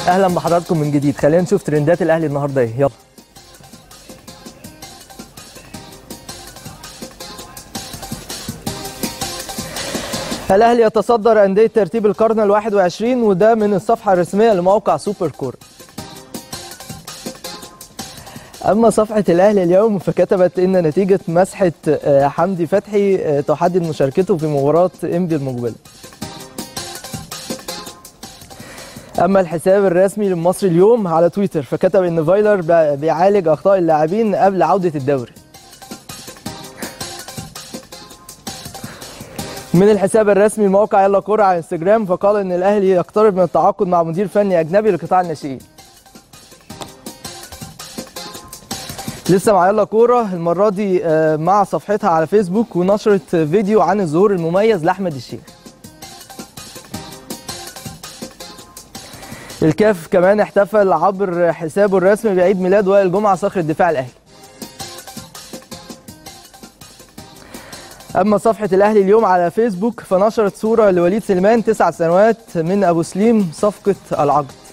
اهلا بحضراتكم من جديد خلينا نشوف ترندات الاهلي النهارده ايه يلا الاهلي يتصدر انديه ترتيب القرن ال 21 وده من الصفحه الرسميه لموقع سوبر كوره اما صفحه الاهلي اليوم فكتبت ان نتيجه مسحه آه، حمدي فتحي آه، تحدد مشاركته في مباراه انبي المقبله اما الحساب الرسمي للمصري اليوم على تويتر فكتب ان فايلر بي- بيعالج اخطاء اللاعبين قبل عوده الدوري من الحساب الرسمي لموقع يلا كوره على انستجرام فقال ان الاهلي يقترب من التعاقد مع مدير فني اجنبي لقطاع الناشئين لسه مع يلا كوره المره دي آه، مع صفحتها على فيسبوك ونشرت فيديو عن الظهور المميز لاحمد الشيخ الكاف كمان احتفل عبر حسابه الرسمي بعيد ميلاد وائل جمعه صخر الدفاع الاهلي اما صفحه الاهلي اليوم على فيسبوك فنشرت صوره لوليد سليمان تسع سنوات من ابو سليم صفقه العقد